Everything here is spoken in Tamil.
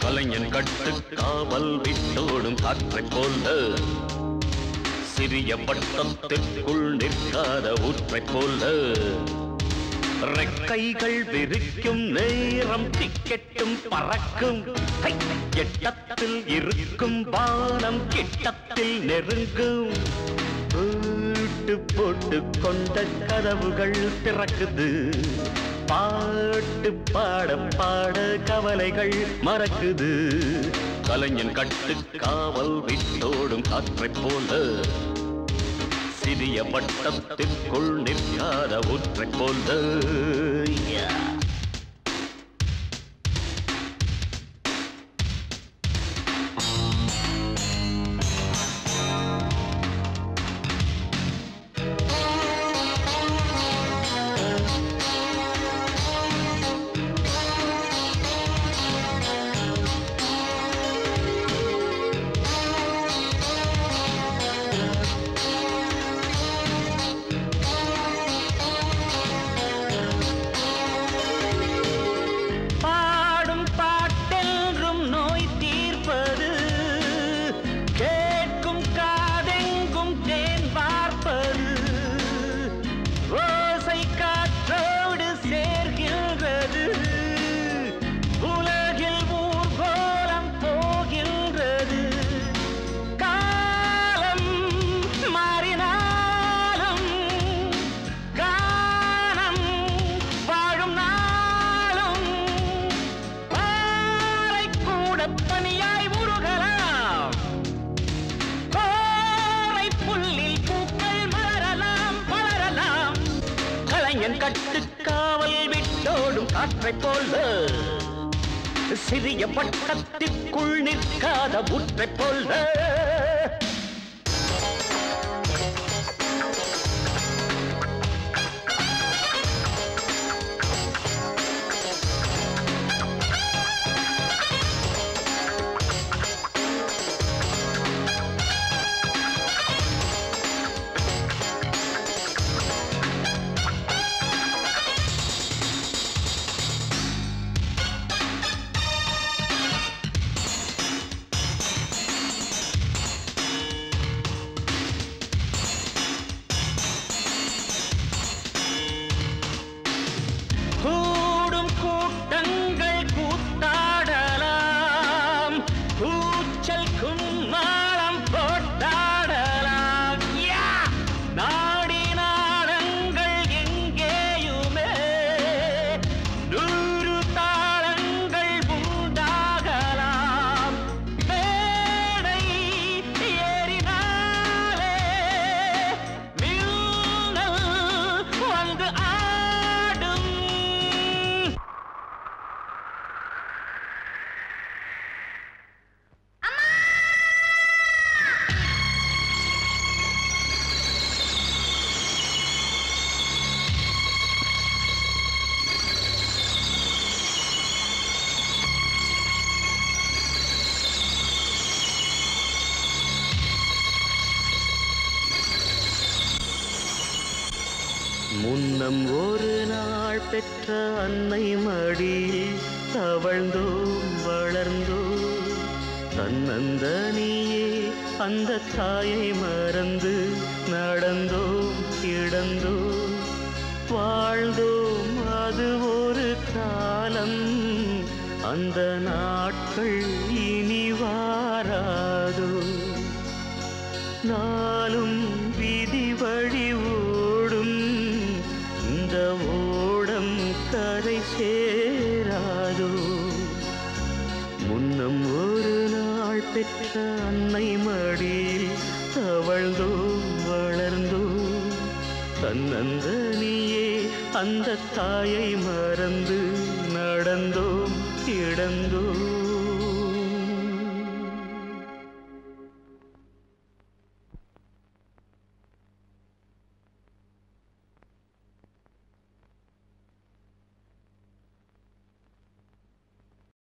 கலைஞன் கட்டு காவல் விட்டோடும் காற்றைப் போல சிறிய வட்டத்திற்குள் நிற்காத ஊற்றைப் போல ரெக்கைகள் விரிக்கும் நேரம் டிக்கெட்டும் பறக்கும் ஹை! எட்டத்தில் இருக்கும் வானம் கிட்டத்தில் நெருங்கும் வீட்டு போட்டு கொண்ட கதவுகள் திறக்குது பாட்டு பாட பாட கவலைகள் மறக்குது கலைஞன் கட்டு காவல் விட்டோடும் காற்றைப் போல சிறிய வட்டத்திற்குள் நிற்காத ஒற்றைப் போல Yeah. பாடும் பாட்டென்றும் நோய் தீர்ப்பது கேட்கும் காதெங்கும் தேன் பார்ப்பது ஓசை காற்றோடு சேர்கின்றது உலகில் ஊர்கோலம் போகின்றது காலம் மாறினாலும் காலம் வாழும் நாளும் பாறை கூட பனியாய் உருகலாம் கோரை புல்லில் பூக்கள் மலரலாம் மலரலாம் கலைஞன் கட்டு காவல் விட்டோடும் காற்றைப் போல சிறிய வட்டத்திற்குள் நிற்காத ஊற்றைப் போல கூடும் கூட்டங்கள் கூத்தாடலாம் கூச்சல் கும்மாளம் போட்டாடலாம் யா! நாடி நாடங்கள் எங்கேயுமே நூறு தாளங்கள் உண்டாகலாம் மேடை ஏறினாலே மின்னல் வந்து ஆடும் முன்னம் ஒரு நாள் பெற்ற அன்னை மடியில் தவழ்ந்தோம் வளர்ந்தோம் தன்னந்தனியே அந்த தாயை மறந்து நடந்தோம் கிடந்தோம் வாழ்ந்தோம் அது ஒரு காலம் அந்த நாட்கள் இனி வாராதோ நாளும் விதி வழி ஓடும் இந்த ஓடம் கரை சேராதோ முன்னம் ஒரு நாள் பெற்ற அன்னை மடியில் தவழ்ந்தோம் வளர்ந்தோம் தன்னந்தனியே அந்த தாயை மறந்து நடந்தோம் கிடந்தோம்